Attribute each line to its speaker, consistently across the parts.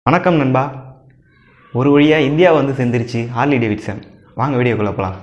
Speaker 1: வணக்கம் நண்பா ஒரு வழியாக இந்தியா வந்து சேர்ந்துருச்சு ஹார்லி டேவிட்சன் வாங்க வீடியோக்குள்ள போகலாம்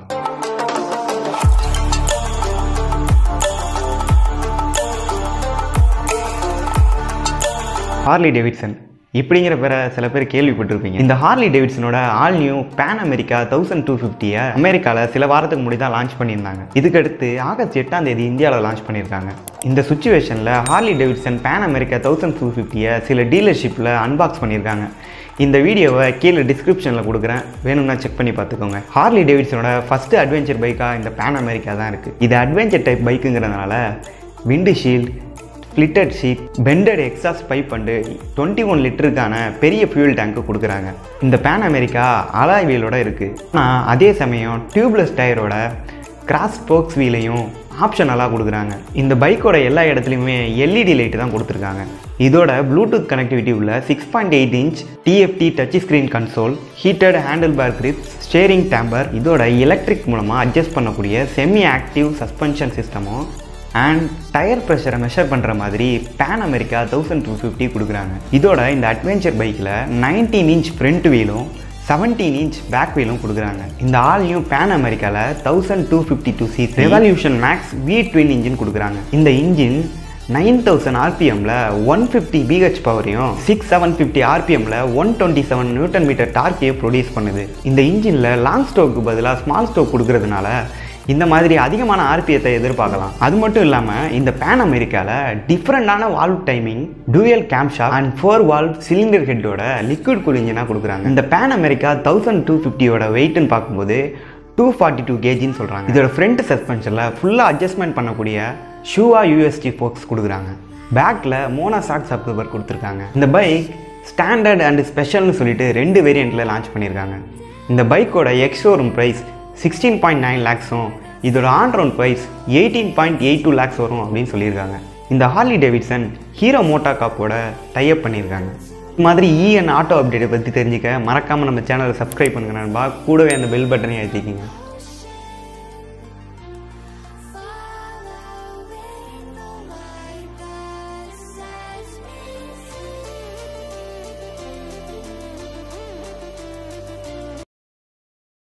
Speaker 1: ஹார்லி டேவிட்சன் இப்படிங்கிற பேரை சில பேர் கேள்விப்பட்டிருப்பீங்க இந்த ஹார்லி டேவிட்சனோட all new Pan America thousand two ஃபிஃப்டியை அமெரிக்காவில் சில வாரத்துக்கு முன்னாடி தான் லான்ச் பண்ணியிருந்தாங்க இதுக்கடுத்து ஆகஸ்ட் எட்டாம் தேதி இந்தியாவில் லான்ச் பண்ணியிருக்காங்க இந்த சுச்சுவேஷனில் Harley Davidson Pan America thousand two ஃபிஃப்டியை சில டீலர்ஷிப்பில் அன்பாக்ஸ் பண்ணியிருக்காங்க இந்த வீடியோவை கீழே டிஸ்கிரிப்ஷனில் கொடுக்குறேன் வேணும்னா செக் பண்ணி பார்த்துக்கோங்க ஹார்லி டேவிட்சனோட ஃபஸ்ட்டு அட்வென்ச்சர் பைக்காக இந்த பேன் அமெரிக்கா தான் இருக்குது இது அட்வென்ச்சர் டைப் பைக்குங்கிறதுனால windshield splitted seat bended exhaust pipe and twenty one லிட்டருக்கான பெரிய ஃபியூல் டேங்க்கு கொடுக்குறாங்க இந்த பேன் அமெரிக்கா அலாய் வீலோட இருக்குது ஆனால் அதே சமயம் டியூப்லெஸ் டயரோட கிராஸ் ஸ்போக்ஸ் வீலையும் ஆப்ஷனலாக கொடுக்குறாங்க இந்த பைக்கோட எல்லா இடத்துலையுமே எல்இடி லைட்டு தான் கொடுத்துருக்காங்க இதோட ப்ளூடூத் கனெக்டிவிட்டி உள்ள six point eight inch TFT touch screen console heated handlebar grips steering damper இதோட எலக்ட்ரிக் மூலமாக அட்ஜஸ்ட் பண்ணக்கூடிய செமி ஆக்டிவ் சஸ்பென்ஷன் சிஸ்டமும் அண்ட் டயர் ப்ரெஷரை மெஷர் பண்ணுற மாதிரி Pan America thousand two fifty கொடுக்குறாங்க இதோட இந்த அட்வென்ச்சர் பைக்கில் நைன்டீன் இன்ச் ஃப்ரண்ட் வீலும் செவன்டீன் இன்ச் பேக் வீலும் கொடுக்குறாங்க இந்த ஆல் நியூ பேன் அமெரிக்காவில் thousand two fifty two C Revolution Max V twin engine கொடுக்குறாங்க இந்த இன்ஜின் நைன் தௌசண்ட் ஆர்பிஎம்மில் ஒன் ஃபிஃப்டி பிஹெச் பவரையும் சிக்ஸ் செவன் ஃபிஃப்டி ஆர்பிஎம்மில் one twenty seven newton metre டார்க்கையும் ப்ரொடியூஸ் பண்ணுது இந்த இன்ஜினில் லாங் ஸ்டோக்கு பதிலாக ஸ்மால் ஸ்டோக் கொடுக்கறதுனால இந்த மாதிரி அதிகமான ஆர்பிஎத்தை எதிர்பார்க்கலாம் அது மட்டும் இல்லாமல் இந்த பேன் அமெரிக்காவில் டிஃப்ரெண்டான valve timing dual camshaft and four valve cylinder ஹெட்டோட லிக்விட் கூல் இன்ஜினாக கொடுக்குறாங்க இந்த பேன் அமெரிக்கா தௌசண்ட் டூ ஃபிஃப்டியோட வெயிட்னு பார்க்கும்போது டூ ஃபார்ட்டி டூ கேஜின்னு சொல்கிறாங்க இதோட ஃப்ரண்ட் சஸ்பென்ஷனில் ஃபுல்லாக அட்ஜஸ்ட்மெண்ட் பண்ணக்கூடிய ஷூவா யூஎஸ்டி ஃபோக்ஸ் கொடுக்குறாங்க பேக்கில் மோனா சாக் சப்ரூவர் கொடுத்துருக்காங்க இந்த பைக் ஸ்டாண்டர்ட் அண்ட் ஸ்பெஷல்னு சொல்லிட்டு ரெண்டு வேரியண்ட்டில் லான்ச் பண்ணியிருக்காங்க இந்த பைக்கோட ex showroom price sixteen point nine லேக்ஸும் இதோட on road price eighteen point eight two lakhs வரும் அப்படின்னு சொல்லியிருக்காங்க இந்த ஹார்லி டேவிட்சன் ஹீரோ மோட்டா காப்போட டைப் பண்ணியிருக்காங்க இது மாதிரி இஎன் ஆட்டோ அப்டேட்டை பற்றி தெரிஞ்சுக்க மறக்காமல் நம்ம சேனலை சப்ஸ்கிரைப் பண்ணுங்க நண்பா கூடவே அந்த பெல் பட்டனையும் அழுத்திக்கிங்க